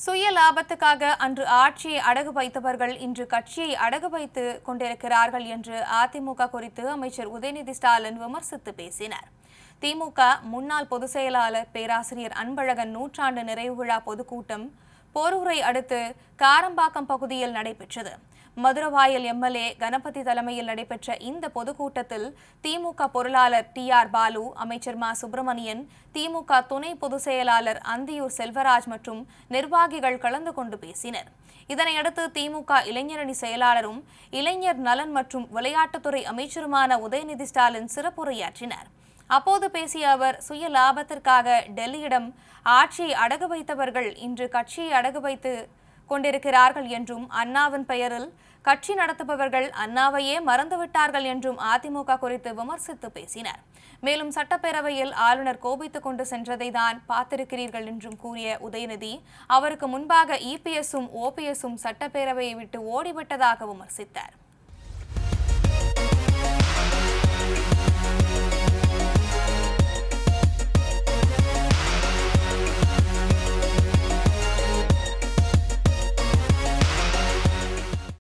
சுய லாபத்துக்காக அன்று ஆட்சியை அடகு வைத்தவர்கள் இன்று கட்சியை அடகு வைத்து கொண்டிருக்கிறார்கள் என்று அதிமுக குறித்து அமைச்சர் உதயநிதி ஸ்டாலின் விமர்சித்து பேசினார் திமுக முன்னாள் பொதுச் செயலாளர் பேராசிரியர் அன்பழகன் நூற்றாண்டு நிறைவு விழா பொதுக்கூட்டம் போரூரை அடுத்து காரம்பாக்கம் பகுதியில் நடைபெற்றது மதுரவாயல் எம்எல்ஏ கணபதி தலைமையில் நடைபெற்ற இந்த பொதுக்கூட்டத்தில் திமுக பொருளாளர் டி ஆர் பாலு அமைச்சர் மா சுப்பிரமணியன் திமுக துணை பொதுச் செயலாளர் அந்தியூர் செல்வராஜ் மற்றும் நிர்வாகிகள் கலந்து கொண்டு பேசினர் இதனையடுத்து திமுக இளைஞரணி செயலாளரும் இளைஞர் நலன் மற்றும் விளையாட்டுத்துறை அமைச்சருமான உதயநிதி ஸ்டாலின் சிறப்புரையாற்றினார் அப்போது பேசிய அவர் சுய லாபத்திற்காக டெல்லியிடம் ஆட்சியை அடகு வைத்தவர்கள் இன்று கட்சியை அடகு வைத்து கொண்டிருக்கிறார்கள் என்றும் அண்ணாவின் பெயரில் கட்சி நடத்துபவர்கள் அண்ணாவையே மறந்துவிட்டார்கள் என்றும் அதிமுக குறித்து விமர்சித்து பேசினர் மேலும் சட்டப்பேரவையில் ஆளுநர் கோபித்துக் கொண்டு சென்றதை தான் பார்த்திருக்கிறீர்கள் என்றும் கூறிய உதயநிதி அவருக்கு முன்பாக இபிஎஸும் ஓபிஎஸும் சட்டப்பேரவையை விட்டு ஓடிவிட்டதாக விமர்சித்தார்